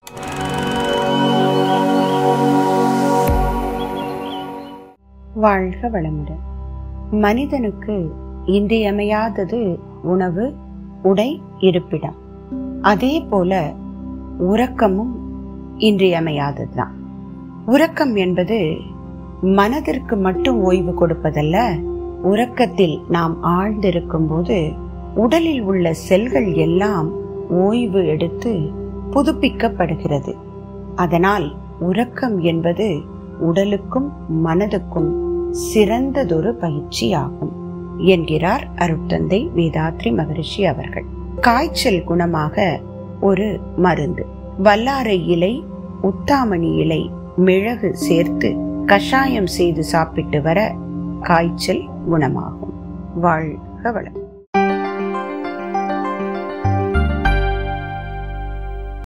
வாழ்க வளமுடன் மனிதனுக்கு இன்றியமையாதது உணவு உடை இருப்பிடம் அதே போல உறக்கமும் இன்றியமையாததுதான் உறக்கம் என்பது மனதிற்கு மட்டும் ஓய்வு கொடுப்பதல்ல உறக்கத்தில் நாம் ஆழ்ந்திருக்கும் போது உடலில் உள்ள செல்கள் எல்லாம் ஓய்வு எடுத்து புதுப்பிக்கப்படுகிறது அதனால் உறக்கம் என்பது உடலுக்கும் மனதுக்கும் சிறந்ததொரு பயிற்சியாகும் என்கிறார் அருட்தந்தை வேதாத்ரி மகரிஷி அவர்கள் காய்ச்சல் குணமாக ஒரு மருந்து வல்லாரை இலை உத்தாமணி இலை மிளகு சேர்த்து கஷாயம் செய்து சாப்பிட்டு வர காய்ச்சல் குணமாகும் வாழ்க வளம்